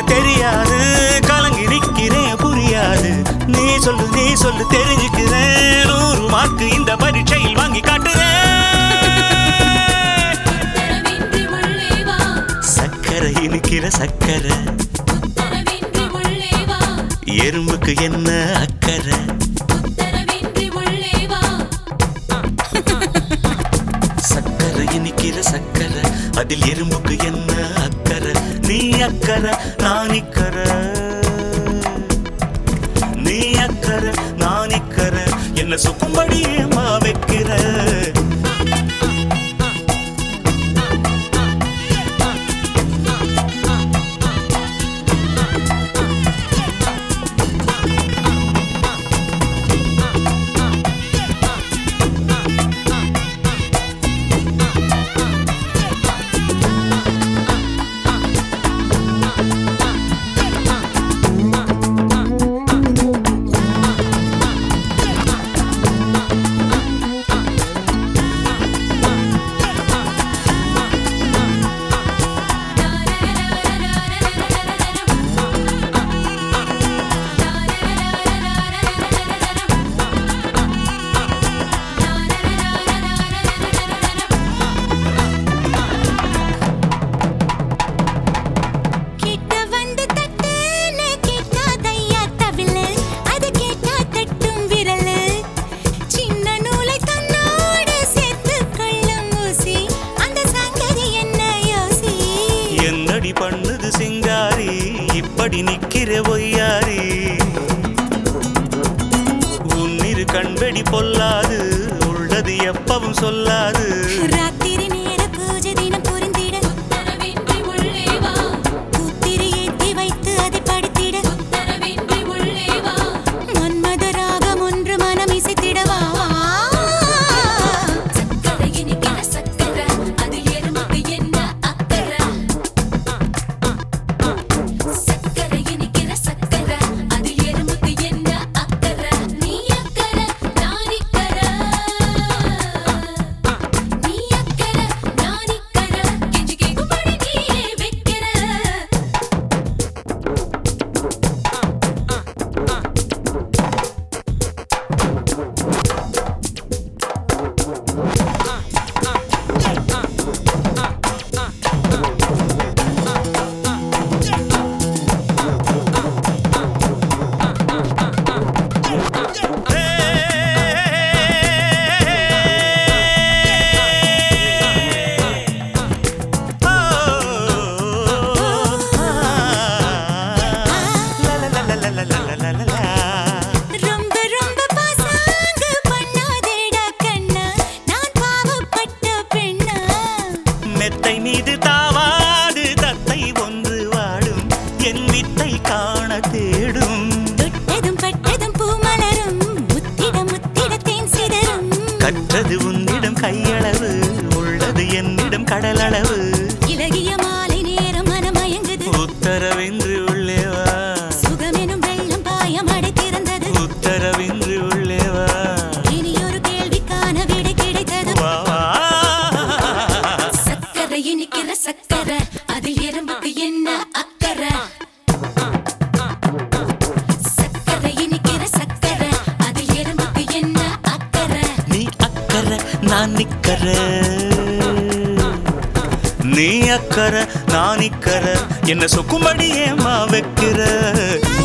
தெரியாது கலங்கி நிக்கிறேன் புரியாது நீ சொல்லு நீ சொல்லு தெரிஞ்சுக்கிறேன் நூறு மார்க்கு இந்த பரீட்சையில் வாங்கி காட்டுறேன் உத்தரவின்றி உள்ளே வா சக்கரை இனிக்கிற சக்கரை உத்தரவின்றி உள்ளே வா எறும்புக்கு என்ன அக்கறை உத்தரவின்றி உள்ளே வா சக்கரை இனிக்கிற சக்கரை அதில் எறும்புக்கு என்ன அக்கறை நீ அக்கறை நான் இக்கறை நீ அக்கறை நான் இக்கறை என்ன சுக்கும்படி ஏமா வைக்கிற கிட்ட வந்து தட்டுன்னு கேட்காதையா தவிழு அது கேட்டா தட்டும் விரலு சின்ன நூலை தன்னோடு சேர்த்து கொள்ளும் ஊசி அந்த சங்கதி என்ன யோசி என்னடி பண்ணுது சிங்காரி இப்படி நிக்கிற ஒய்யாரி உன்னிரு கண்வெடி பொல்லாது உள்ளது எப்பவும் சொல்லாது ராத்திரி நேர பூஜை தினம் புரிந்திட உத்தரவின்றி உள்ளே வா பூத்திரி ஏத்தி வைத்து அதை படித்திட உத்தரவின்றி உள்ளே வா மன்மத ராகம் ஒன்று மனம் இசைத்திடவா சக்கரை இனிக்கிற சக்கரை அதில் எறும்புக்கு என்ன அக்கறை சக்கரை இனிக்கிற சக்கரை அதில் எறும்புக்கு என்ன அக்கறை நீ அக்கறை நான் இக்கறை நீ அக்கறை நான் இக்கறை கெஞ்சி கேட்கும்படி நீயே வைக்கிற ரொம்ப ரொம்ப பாசாங்கு பண்ணாதேடா கண்ணா நான் பாவப்பட்ட பெண்ணா மெத்தை மீது தாவாது தத்தை ஒன்று வாடும் என் வித்தை காண தேடும் தொட்டதும் பட்டதும் பூமலரும் முத்திட முத்திட தேன் சிதறும் கற்றது உன்னிடம் கையளவு உள்ளது என்னிடம் கடலளவு இலகிய மாலை நேரம் மனமயங்குது உத்தரவின்றி உள்ளே வா சுகமெனும் வெள்ளம் பாயம் அடைத்திருந்தது உத்தரவின்றி உள்ளே வா இனி ஒரு கேள்விக்கான விடை கிடைத்தது வா, வா. சக்கரை இனிக்கிற சக்கரை அதில் எறும்புக்கு என்ன அக்கறை சக்கரை இனிக்கிற சக்கரை அதில் எறும்புக்கு என்ன அக்கறை நீ அக்கறை நான் நிக்கறை நீ அக்கறை நான் நிக்கறை என்ன சொக்கும்படி ஏமா வைக்கிற